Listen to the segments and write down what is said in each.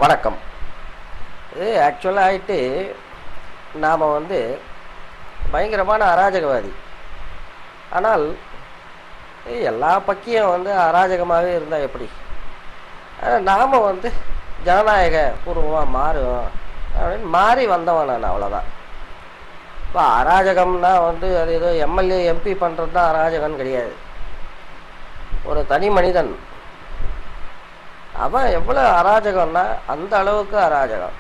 வணக்கம் இது ஆக்சுவலாக ஆகிட்டு நாம் வந்து பயங்கரமான அராஜகவாதி ஆனால் இது எல்லா பக்கியும் வந்து அராஜகமாகவே இருந்தால் எப்படி நாம் வந்து ஜனநாயக பூர்வமாக மாறுவோம் அப்படின்னு மாறி வந்தவன் நான் அவ்வளோதான் இப்போ அராஜகம்னா வந்து அது ஏதோ எம்எல்ஏ எம்பி பண்ணுறது தான் அராஜகம்னு கிடையாது ஒரு தனி மனிதன் அவன் எவ்வளோ அராஜகம்னா அந்த அளவுக்கு அராஜகம்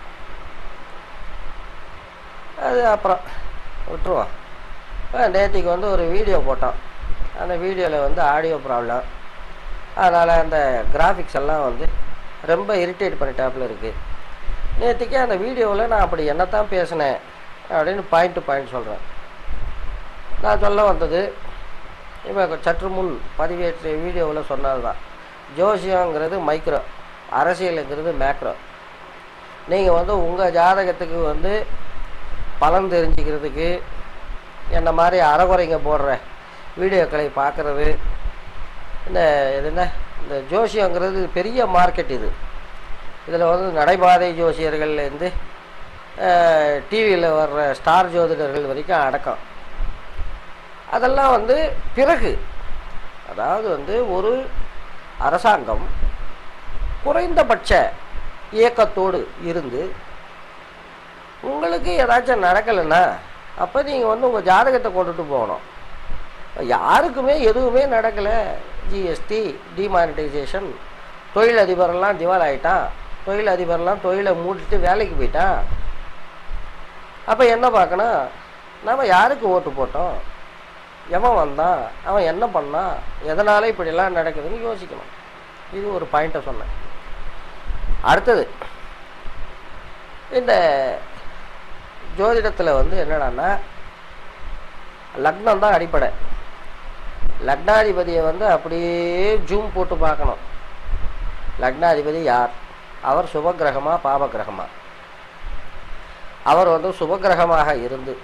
அது அப்புறம் விட்டுருவான் நேற்றுக்கு வந்து ஒரு வீடியோ போட்டோம் அந்த வீடியோவில் வந்து ஆடியோ ப்ராப்ளம் அதனால் அந்த கிராஃபிக்ஸ் எல்லாம் வந்து ரொம்ப இரிட்டேட் பண்ணிட்டாப்புல இருக்குது நேற்றுக்கே அந்த வீடியோவில் நான் அப்படி என்னத்தான் பேசினேன் அப்படின்னு பாயிண்ட் டு பாயிண்ட் சொல்கிறேன் நான் சொல்ல வந்தது இப்போ சற்று முன் பதிவேற்றிய வீடியோவில் சொன்னது தான் ஜோசியங்கிறது மைக்ரோ அரசியலுங்கிறது மேக்ரோ நீங்கள் வந்து உங்கள் ஜாதகத்துக்கு வந்து பலன் தெரிஞ்சுக்கிறதுக்கு என்ன மாதிரி அறகுறைங்க போடுற வீடியோக்களை பார்க்குறது இந்த இது என்ன இந்த ஜோசியங்கிறது பெரிய மார்க்கெட் இது இதில் வந்து நடைபாதை ஜோசியர்கள்லேருந்து டிவியில் வர்ற ஸ்டார் ஜோதிடர்கள் வரைக்கும் அடக்கம் அதெல்லாம் வந்து பிறகு அதாவது வந்து ஒரு அரசாங்கம் குறைந்தபட்ச இயக்கத்தோடு இருந்து உங்களுக்கு ஏதாச்சும் நடக்கலைன்னா அப்போ நீங்கள் வந்து உங்கள் ஜாதகத்தை கொண்டுட்டு போகணும் யாருக்குமே எதுவுமே நடக்கலை ஜிஎஸ்டி டிமானிட்டைசேஷன் தொழில் அதிபரெல்லாம் திவால் ஆகிட்டான் தொழில் அதிபர்லாம் தொழிலை மூடிட்டு வேலைக்கு போயிட்டான் அப்போ என்ன பார்க்கணும் நம்ம யாருக்கு ஓட்டு போட்டோம் எவன் வந்தான் அவன் என்ன பண்ணான் எதனால இப்படிலாம் நடக்குதுன்னு யோசிக்கணும் இது ஒரு பாயிண்ட்டை சொன்னேன் அடுத்தது இந்த ஜோதிடத்தில் வந்து என்னடான்னா லக்னம் தான் அடிப்படை லக்னாதிபதியை வந்து அப்படியே ஜூம் போட்டு பார்க்கணும் லக்னாதிபதி யார் அவர் சுபகிரகமா பாபகிரகமா அவர் வந்து சுபகிரகமாக இருந்து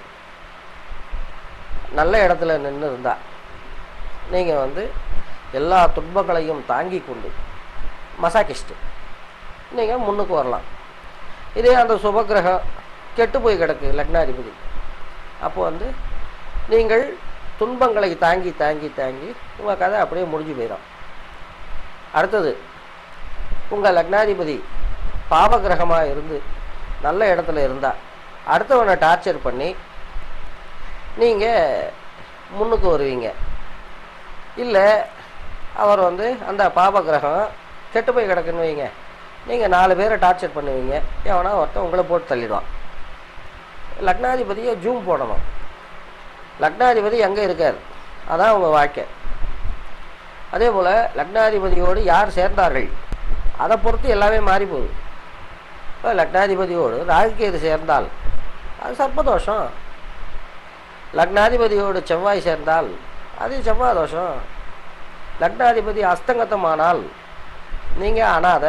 நல்ல இடத்துல நின்று இருந்தா நீங்கள் வந்து எல்லா துன்பங்களையும் தாங்கி கொண்டு மசாக்கிஸ்ட்டு நீங்கள் முன்னுக்கு வரலாம் இதே அந்த சுபகிரகம் கெட்டு போய் கிடக்கு லக்னாதிபதி அப்போ வந்து நீங்கள் துன்பங்களை தாங்கி தாங்கி தாங்கி உங்கள் கதை அப்படியே முடிஞ்சு போயிடும் அடுத்தது உங்கள் லக்னாதிபதி பாவகிரகமாக இருந்து நல்ல இடத்துல இருந்தால் அடுத்தவனை டார்ச்சர் பண்ணி நீங்கள் முன்னுக்கு வருவீங்க இல்லை அவர் வந்து அந்த பாபகிரகம் கெட்டு போய் கிடக்குன்னு வைங்க நீங்கள் நாலு பேரை டார்ச்சர் பண்ணுவீங்க எவனா ஒருத்தன் உங்களை போட்டு தள்ளிடுவான் லக்னாதிபதியை ஜூம் போடணும் லக்னாதிபதி எங்கே இருக்கார் அதான் உங்கள் வாழ்க்கை அதே போல் லக்னாதிபதியோடு யார் சேர்ந்தார்கள் அதை பொறுத்து எல்லாமே மாறி போகுது இப்போ லக்னாதிபதியோடு ராகுகேது சேர்ந்தால் அது சர்ப்பதோஷம் லக்னாதிபதியோடு செவ்வாய் சேர்ந்தால் அது செவ்வாய் தோஷம் லக்னாதிபதி அஸ்தங்கத்தமானால் நீங்கள் அனாத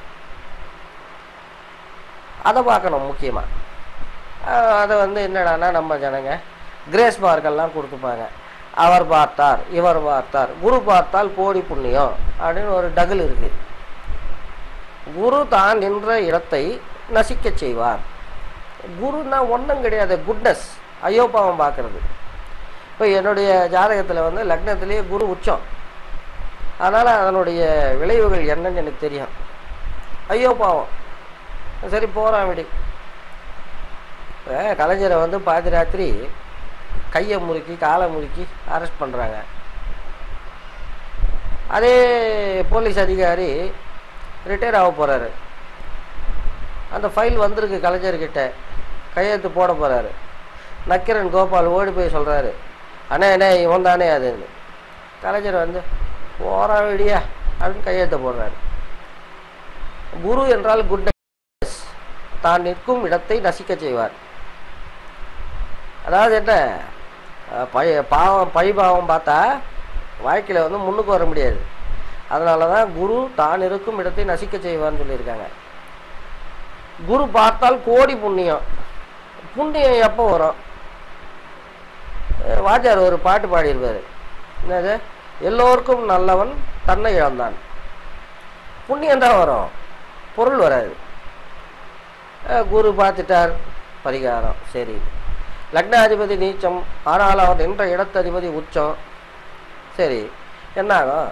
அதை பார்க்கணும் முக்கியமாக அதை வந்து என்னடான்னா நம்ம ஜனங்க கிரேஸ் மார்க்கெல்லாம் கொடுத்துப்பாங்க அவர் பார்த்தார் இவர் பார்த்தார் குரு பார்த்தால் கோடி புண்ணியம் அப்படின்னு ஒரு டகுல் இருக்கு குரு தான் நின்ற இடத்தை நசிக்க செய்வார் குருன்னா ஒன்றும் கிடையாது குட்னஸ் ஐயோப்பாவம் பார்க்கறது இப்போ என்னுடைய ஜாதகத்தில் வந்து லக்னத்திலேயே குரு உச்சம் அதனால் அதனுடைய விளைவுகள் என்னன்னு எனக்கு தெரியும் ஐயோ பாவம் சரி போகிறான் விடி இப்போ கலைஞரை வந்து பாதி ராத்திரி கையை முறுக்கி காலை முறுக்கி அரெஸ்ட் பண்ணுறாங்க அதே போலீஸ் அதிகாரி ரிட்டையர் ஆக போகிறாரு அந்த ஃபைல் வந்திருக்கு கலைஞர்கிட்ட கையெழுத்து போட போகிறாரு நக்கிரன் கோபால் ஓடி போய் சொல்கிறாரு அண்ணே அண்ணே இவன் தானே அதுன்னு கலைஞர் வந்து போறா விடியா அப்படின்னு கையெழுத்த போடுறாரு குரு என்றால் குட்னஸ் தான் நிற்கும் இடத்தை நசிக்க செய்வார் அதாவது என்ன பழி பாவம் பழி பாவம் பார்த்தா வாழ்க்கையில் வந்து முன்னுக்கு வர முடியாது அதனால தான் குரு தான் இருக்கும் இடத்தை நசிக்க செய்வார்னு சொல்லியிருக்காங்க குரு பார்த்தால் கோடி புண்ணியம் புண்ணியம் எப்போ வரும் வாத்தியார் ஒரு பாட்டு பாடியிருப்பாரு என்னது எல்லோருக்கும் நல்லவன் தன்னை இழந்தான் புண்ணியம் தான் வரும் பொருள் வராது அஹ், குரு பார்த்துட்டார் பரிகாரம் சரி லக்னாதிபதி நீச்சம் ஆனால் அவர் நின்ற இடத்ததிபதி உச்சம் சரி என்ன ஆகும்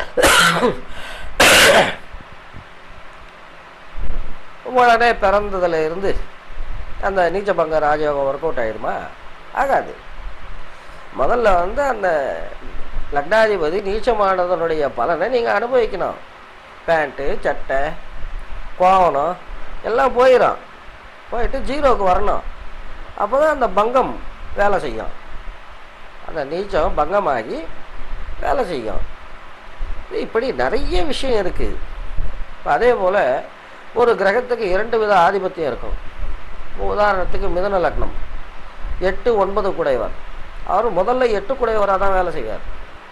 உடனே பிறந்ததுல இருந்து அந்த நீச்சபங்க ராஜயோகம் ஒர்க் அவுட் ஆகிடுமா ஆகாது முதல்ல வந்து அந்த லக்னாதிபதி நீச்சமானதனுடைய பலனை நீங்கள் அனுபவிக்கணும் பேண்ட்டு சட்டை கோவணம் எல்லாம் போயிடும் போயிட்டு ஜீரோவுக்கு வரணும் அப்போ தான் அந்த பங்கம் வேலை செய்யும் அந்த நீச்சம் பங்கமாகி வேலை செய்யும் இப்படி நிறைய விஷயம் இருக்குது இப்போ அதே போல் ஒரு கிரகத்துக்கு இரண்டு வித ஆதிபத்தியம் இருக்கும் உதாரணத்துக்கு மிதன லக்னம் எட்டு ஒன்பது குடைவர் அவர் முதல்ல எட்டு குடைவராக தான் வேலை செய்வார்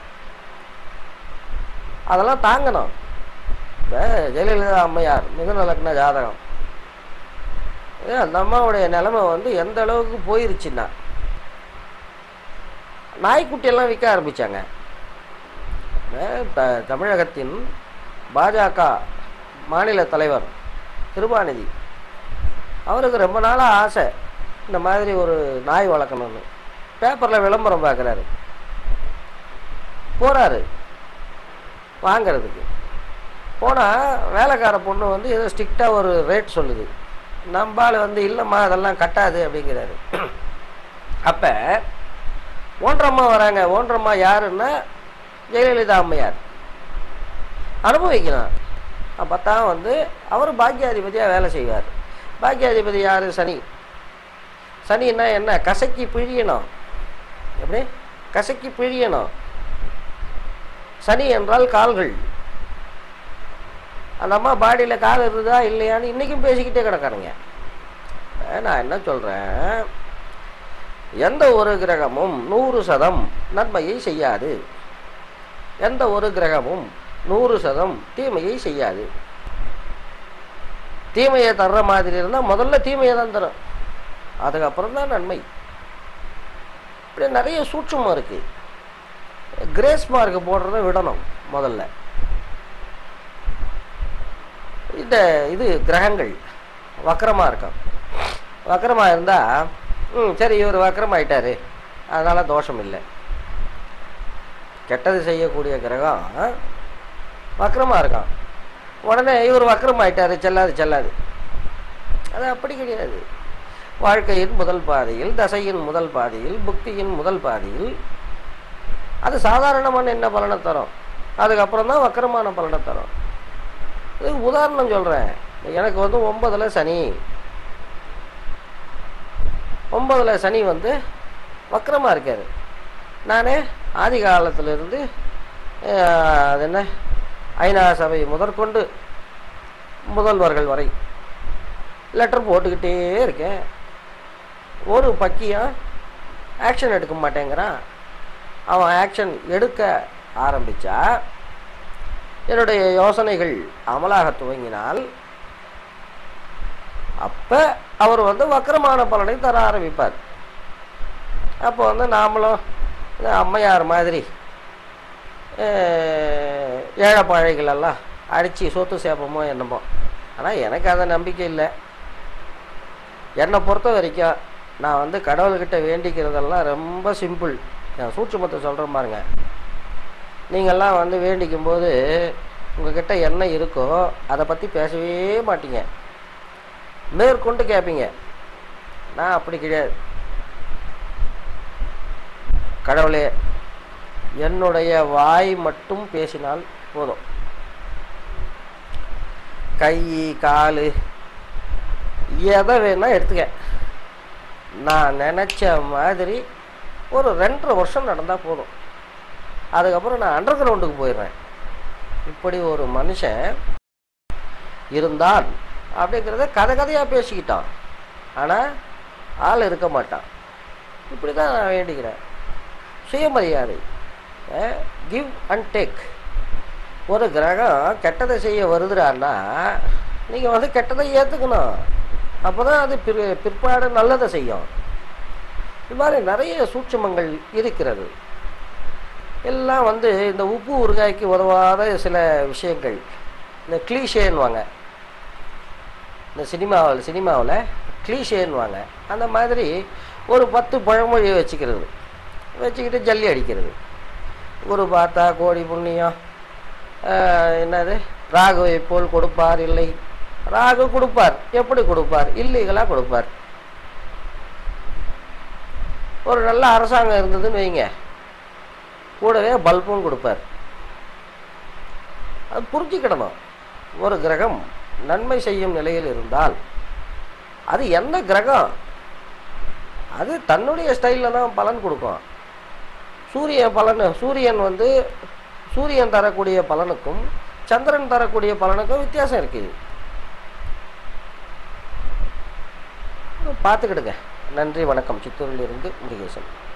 அதெல்லாம் தாங்கணும் இப்போ ஜெயலலிதா அம்மையார் மிதுன லக்ன ஜாதகம் ஏ, அந்த அம்மாவுடைய நிலைமை வந்து எந்த அளவுக்கு போயிருச்சுன்னா நாய்க்குட்டியெல்லாம் விற்க ஆரம்பித்தாங்க த தமிழகத்தின் பாஜக மாநில தலைவர் கிருபாநிதி அவருக்கு ரொம்ப நாளாக ஆசை இந்த மாதிரி ஒரு நாய் வளர்க்கணும்னு பேப்பரில் விளம்பரம் பார்க்குறாரு போகிறாரு வாங்கிறதுக்கு போனால் வேலைக்கார பொண்ணு வந்து ஏதோ ஸ்ட்ரிக்டாக ஒரு ரேட் சொல்லுது நம்பால் வந்து இல்லைம்மா அதெல்லாம் கட்டாது அப்படிங்கிறாரு அப்போ ஓன்றம்மா வராங்க ஓன்றம்மா யாருன்னா ஜெயலலிதா அம்மையார் அனுபவிக்கணும் அப்போ தான் வந்து அவர் பாக்கியாதிபதியாக வேலை செய்வார் பாக்கியாதிபதி யார் சனி சனின்னா என்ன கசக்கி பிழியணும் எப்படி கசக்கி பிழியணும் சனி என்றால் கால்கள் அந்த அம்மா பாடியில் கால் இருக்குதா இல்லையான்னு இன்றைக்கும் பேசிக்கிட்டே கிடக்காருங்க அஹ் நான் என்ன சொல்கிறேன் எந்த ஒரு கிரகமும் நூறு சதம் நன்மையை செய்யாது எந்த ஒரு கிரகமும் நூறு சதம் தீமையை செய்யாது தீமையை தர்ற மாதிரி இருந்தால் முதல்ல தீமையை தான் தரும் அதுக்கப்புறம் தான் நன்மை இப்படி நிறைய சூட்சமாக இருக்குது கிரேஸ் மார்க் போடுறத விடணும் முதல்ல இந்த இது கிரகங்கள் வக்கரமாக இருக்கும் வக்கரமாக இருந்தால் ம் சரி இவர் வக்கரமாயிட்டாரு அதனால் தோஷம் இல்லை கெட்டது செய்யக்கூடிய கிரகம் வக்கரமாக இருக்கான் உடனே இவர் வக்கரமாயிட்டாரு செல்லாது செல்லாது அது அப்படி கிடையாது வாழ்க்கையின் முதல் பாதையில் தசையின் முதல் பாதையில் புக்தியின் முதல் பாதையில் அது சாதாரணமான என்ன பலனை தரும் அதுக்கப்புறம் தான் வக்கரமான பலனை தரும் இது உதாரணம் சொல்கிறேன் எனக்கு வந்து ஒன்பதில் சனி ஒன்பதில் சனி வந்து வக்கரமாக இருக்கார் நான் ஆதி காலத்திலிருந்து அஹ், அது என்ன ஐநா சபை முதற்கொண்டு முதல்வர்கள் வரை லெட்டர் போட்டுக்கிட்டே இருக்கேன் ஒரு பக்கியம் ஆக்ஷன் எடுக்க மாட்டேங்கிறான் அவன் ஆக்ஷன் எடுக்க ஆரம்பித்தா என்னுடைய யோசனைகள் அமலாக துவங்கினால் அப்போ அவர் வந்து வக்கரமான பலனை தர ஆரம்பிப்பார் அப்போ வந்து நாமளும் இந்த அம்மையார் மாதிரி அஹ், ஏழைப்பாழைகள் எல்லாம் அடித்து சொத்து சேப்பமோ என்னமோ ஆனால் எனக்கு அந்த நம்பிக்கை இல்லை என்னை பொறுத்த வரைக்கும் நான் வந்து கடவுள்கிட்ட வேண்டிக்கிறதெல்லாம் ரொம்ப சிம்பிள் என் சூட்சுமத்தை சொல்கிறேன் பாருங்க நீங்கள்லாம் வந்து வேண்டிக்கும் போது உங்ககிட்ட என்ன இருக்கோ அதை பற்றி பேசவே மாட்டீங்க மேற்கொண்டு கேட்பீங்க நான் அப்படி கிடையாது கடவுளே என்னுடைய வாய் மட்டும் பேசினால் போதும் கை கால் எதை வேணா எடுத்துக்க நான் நினச்ச மாதிரி ஒரு ரெண்டரை வருஷம் நடந்தால் போதும் அதுக்கப்புறம் நான் அண்டர் கிரவுண்டுக்கு போயிடுறேன் இப்படி ஒரு மனுஷன் இருந்தான் அப்படிங்கிறத கதை கதையாக பேசிக்கிட்டான் ஆனால் ஆள் இருக்க மாட்டான் இப்படி தான் நான் வேண்டிக்கிறேன் சுயமரியாதை கிவ் அண்ட் டேக் ஒரு கிரகம் கெட்டதை செய்ய வருதுடான்னா நீங்கள் வந்து கெட்டதை ஏற்றுக்கணும் அப்போ தான் அது பிற் பிற்பாடு நல்லதை செய்யும் இது மாதிரி நிறைய சூட்சுமங்கள் இருக்கிறது எல்லாம் வந்து இந்த உப்பு ஊறுகாய்க்கு உதவாத சில விஷயங்கள் இந்த கிளீஷேன்னுவாங்க இந்த சினிமாவில் சினிமாவில் கிளீஷேன்னுவாங்க அந்த மாதிரி ஒரு பத்து பழமொழியை வச்சுக்கிறது வச்சுக்கிட்டு ஜல்லி அடிக்கிறது குரு பார்த்தா கோடி புண்ணியம் ஆஹ் என்னது ராகுவை போல் கொடுப்பார் இல்லை ராகு கொடுப்பார் எப்படி கொடுப்பார் இல்லீகலாக கொடுப்பார் ஒரு நல்ல அரசாங்கம் இருந்ததுன்னு வைங்க கூடவே பல்பும் கொடுப்பார் அது புரிஞ்சுக்கிடணும் ஒரு கிரகம் நன்மை செய்யும் நிலையில் இருந்தால் அது என்ன கிரகம் அது தன்னுடைய ஸ்டைலில் தான் பலன் கொடுக்கும் சூரிய பலன் சூரியன் வந்து சூரியன் தரக்கூடிய பலனுக்கும் சந்திரன் தரக்கூடிய பலனுக்கும் வித்தியாசம் இருக்குது பார்த்துக்கிடுங்க நன்றி வணக்கம் சித்தூரிலிருந்து முருகேசன்